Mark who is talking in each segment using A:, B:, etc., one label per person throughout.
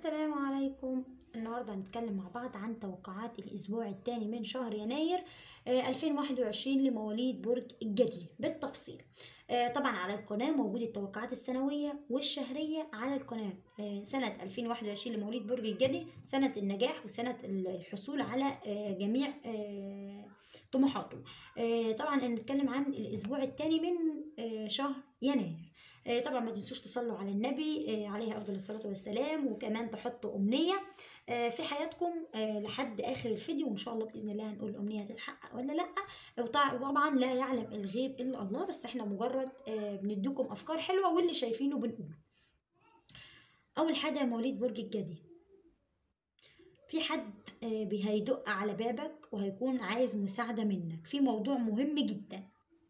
A: السلام عليكم النهاردة هنتكلم مع بعض عن توقعات الأسبوع الثاني من شهر يناير آه، 2021 لمواليد برج الجدي بالتفصيل آه، طبعا على القناة موجود التوقعات السنوية والشهرية على القناة آه، سنة 2021 لمواليد برج الجدي سنة النجاح وسنة الحصول على آه، جميع آه، طموحاته آه، طبعا نتكلم عن الأسبوع الثاني من آه، شهر يناير آه، طبعا ما تنسوش تصلوا على النبي آه، عليه افضل الصلاه والسلام وكمان تحطوا امنيه آه، في حياتكم آه، لحد اخر الفيديو وان شاء الله باذن الله هنقول الامنيه هتتحقق ولا لا وطع- وطبعا لا يعلم الغيب الا الله بس احنا مجرد آه، بنديكم افكار حلوه واللي شايفينه بنقوله اول حاجه مواليد برج الجدي في حد آه، بي- هيدق على بابك وهيكون عايز مساعده منك في موضوع مهم جدا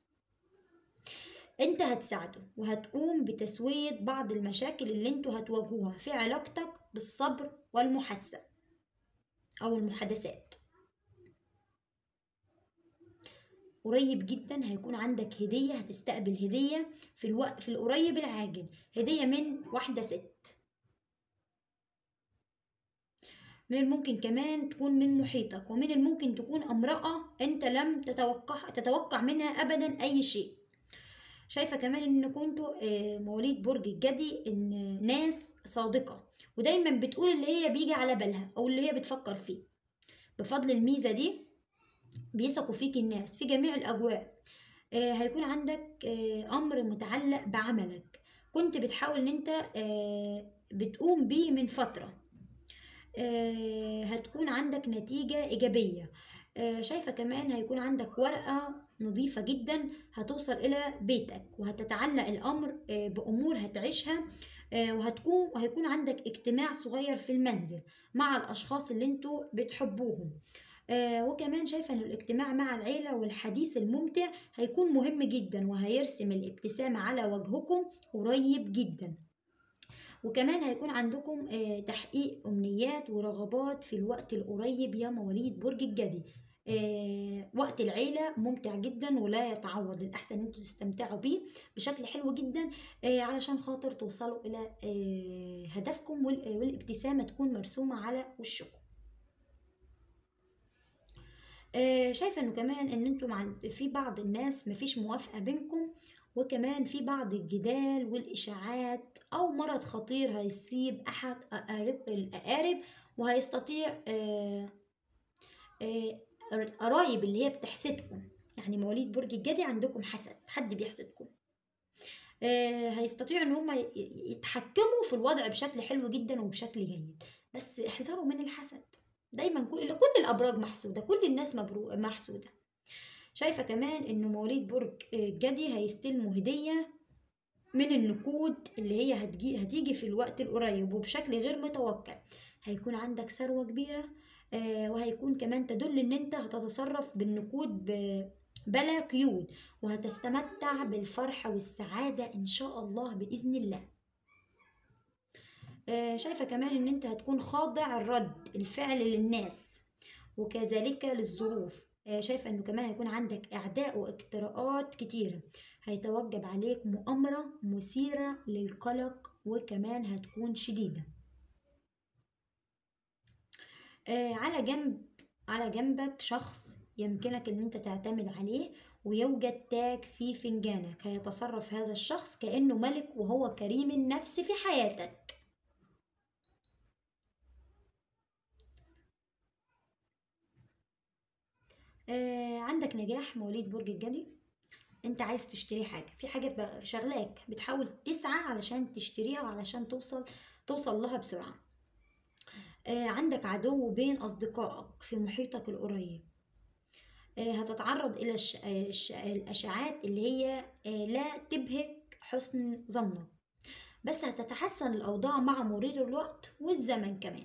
A: انت هتساعده وهتقوم بتسوية بعض المشاكل اللي انتوا هتواجهوها في علاقتك بالصبر والمحادثة او المحادثات قريب جدا هيكون عندك هدية هتستقبل هدية في الوقت في القريب العاجل هدية من واحدة ست من الممكن كمان تكون من محيطك ومن الممكن تكون امرأة انت لم تتوقع تتوقع منها ابدا اي شيء شايفه كمان ان كنتوا آه، مواليد برج الجدي ان ناس صادقه ودايما بتقول اللي هي بيجي على بالها او اللي هي بتفكر فيه بفضل الميزه دي بيثقوا فيك الناس في جميع الاجواء آه، هيكون عندك آه، امر متعلق بعملك كنت بتحاول ان انت آه، بتقوم بيه من فتره آه، هتكون عندك نتيجه ايجابيه آه، شايفه كمان هيكون عندك ورقه نظيفة جدا هتوصل إلى بيتك وهتتعلق الأمر آه، بأمور هتعيشها آه، وهتكون وهيكون عندك اجتماع صغير في المنزل مع الأشخاص اللي انتوا بتحبوهم آه، وكمان شايفة إن الاجتماع مع العيلة والحديث الممتع هيكون مهم جدا وهيرسم الابتسامة على وجهكم قريب جدا وكمان هيكون عندكم آه، تحقيق أمنيات ورغبات في الوقت القريب يا مواليد برج الجدي آه، وقت العيلة ممتع جدا ولا يتعوض الأحسن إن انتوا تستمتعوا بيه بشكل حلو جدا آه، علشان خاطر توصلوا إلى آه، هدفكم وال- والابتسامة تكون مرسومة على وشكم آه، شايفة انه كمان ان انتوا مع في بعض الناس مفيش موافقة بينكم وكمان في بعض الجدال والإشاعات أو مرض خطير هيصيب أحد أقارب الأقارب وهيستطيع آه، آه، القرايب اللي هي بتحسدكم يعني مواليد برج الجدي عندكم حسد حد بيحسدكم آه، هيستطيعوا ان هم ي- يتحكموا في الوضع بشكل حلو جدا وبشكل جيد بس احذروا من الحسد دايما كل كل الابراج محسوده كل الناس مبرو محسوده شايفه كمان ان مواليد برج الجدي هيستلموا هديه من النقود اللي هي هتجي هتيجي في الوقت القريب وبشكل غير متوقع هيكون عندك ثروه كبيره آه، وهيكون كمان تدل ان انت هتتصرف بالنقود ب- بلا قيود وهتستمتع بالفرحة والسعادة ان شاء الله بإذن الله آه، شايفة كمان ان انت هتكون خاضع الرد الفعل للناس وكذلك للظروف آه، شايفة انه كمان هيكون عندك اعداء واجتراءات كتيرة هيتوجب عليك مؤامرة مثيرة للقلق وكمان هتكون شديدة آه، على جنب على جنبك شخص يمكنك ان انت تعتمد عليه ويوجد تاج في فنجانك هيتصرف هذا الشخص كأنه ملك وهو كريم النفس في حياتك آه، عندك نجاح مواليد برج الجدي انت عايز تشتري حاجة في حاجة بقى شغلاك بتحاول تسعى علشان تشتريها وعلشان توصل توصل لها بسرعة آه، عندك عدو بين أصدقائك في محيطك القريب آه، هتتعرض إلى الش... آه، الش... الأشعاعات اللي هي آه، لا تبهج حسن ظنك بس هتتحسن الأوضاع مع مرور الوقت والزمن كمان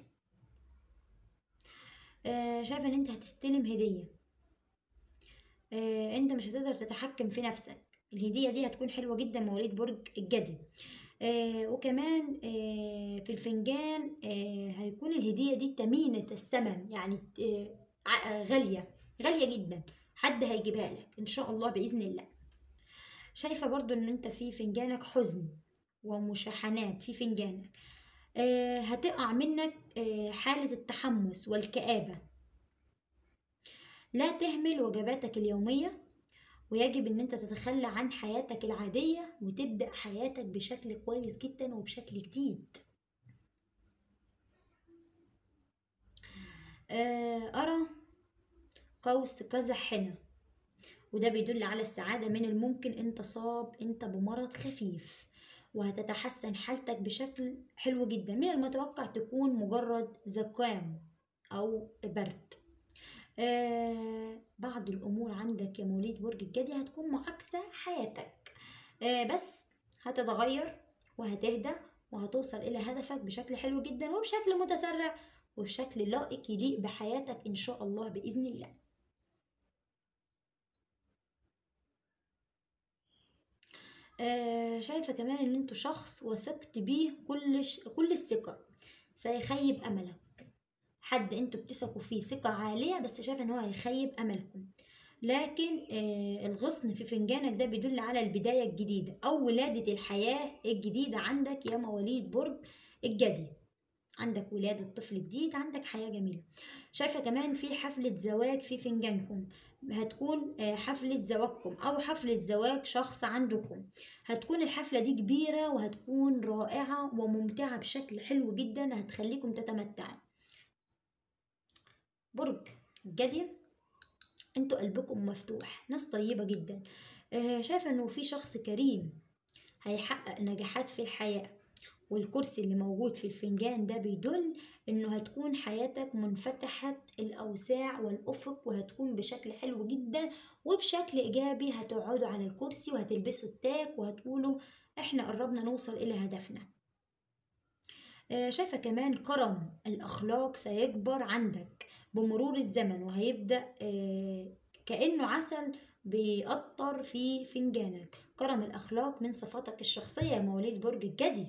A: آه، شايفة إن أنت هتستلم هدية آه، أنت مش هتقدر تتحكم في نفسك الهدية دي هتكون حلوة جدا مواليد برج الجدي آه وكمان آه في الفنجان آه هيكون الهدية دي ثمينة الثمن يعني آه ع- غالية غالية جدا حد هيجيبها لك إن شاء الله بإذن الله شايفة برضو إن أنت في فنجانك حزن ومشاحنات في فنجانك آه، هتقع منك آه، حالة التحمس والكآبة لا تهمل وجباتك اليومية ويجب ان انت تتخلى عن حياتك العادية وتبدأ حياتك بشكل كويس جدا وبشكل جديد آه، أرى قوس قزح هنا وده بيدل على السعادة من الممكن انت صاب انت بمرض خفيف وهتتحسن حالتك بشكل حلو جدا من المتوقع تكون مجرد زكام أو برد آه بعض الأمور عندك يا مواليد برج الجدي هتكون معاكسة حياتك آه بس هتتغير وهتهدى وهتوصل إلى هدفك بشكل حلو جدا وبشكل متسرع وبشكل لائق يليق بحياتك إن شاء الله بإذن الله آه شايفة كمان إن انتوا شخص وثقت بيه كل ش... كل الثقة سيخيب أملك حد انتوا بتثقوا فيه ثقة عالية بس شايفة ان هو هيخيب املكم لكن آه الغصن في فنجانك ده بيدل على البداية الجديدة او ولادة الحياة الجديدة عندك يا مواليد برج الجدي عندك ولادة طفل جديد عندك حياة جميلة شايفة كمان في حفلة زواج في فنجانكم هتكون آه، حفلة زواجكم أو حفلة زواج شخص عندكم هتكون الحفلة دي كبيرة وهتكون رائعة وممتعة بشكل حلو جدا هتخليكم تتمتعوا برج الجدي انتوا قلبكم مفتوح ناس طيبة جدا آه، شايفة انه في شخص كريم هيحقق نجاحات في الحياة والكرسي اللي موجود في الفنجان ده بيدل انه هتكون حياتك منفتحة الاوساع والافق وهتكون بشكل حلو جدا وبشكل ايجابي هتقعدوا على الكرسي وهتلبسوا التاج وهتقولوا احنا قربنا نوصل الى هدفنا آه، شايفة كمان كرم الأخلاق سيكبر عندك بمرور الزمن وهيبدأ آه، كأنه عسل بيقطر في فنجانك كرم الأخلاق من صفاتك الشخصية يا مواليد برج الجدي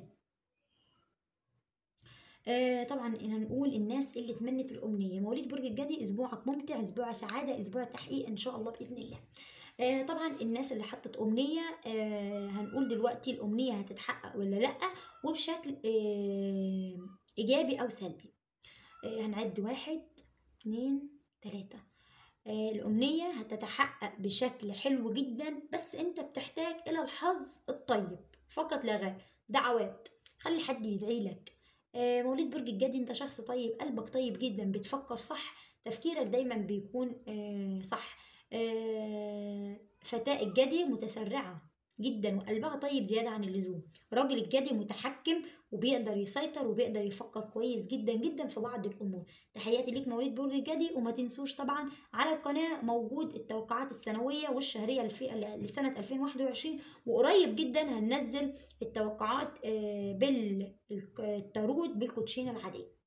A: آه طبعا إن هنقول الناس اللي تمنت الأمنية مواليد برج الجدي أسبوعك ممتع أسبوع سعادة أسبوع تحقيق إن شاء الله بإذن الله آه طبعا الناس اللي حطت أمنية آه هنقول دلوقتي الأمنية هتتحقق ولا لأ وبشكل آه إيجابي أو سلبي آه هنعد واحد اتنين تلاتة آه الأمنية هتتحقق بشكل حلو جدا بس أنت بتحتاج إلى الحظ الطيب فقط لا غير دعوات خلي حد يدعي لك آه مواليد برج الجدي أنت شخص طيب قلبك طيب جدا بتفكر صح تفكيرك دايما بيكون آه صح آه فتاة الجدي متسرعة جدا وقلبها طيب زيادة عن اللزوم راجل الجدي متحكم وبيقدر يسيطر وبيقدر يفكر كويس جدا جدا في بعض الأمور تحياتي ليك مواليد برج الجدي وما تنسوش طبعا على القناة موجود التوقعات السنوية والشهرية الفي... لسنة 2021 وقريب جدا هننزل التوقعات آه، بالتاروت بالكوتشينة العادية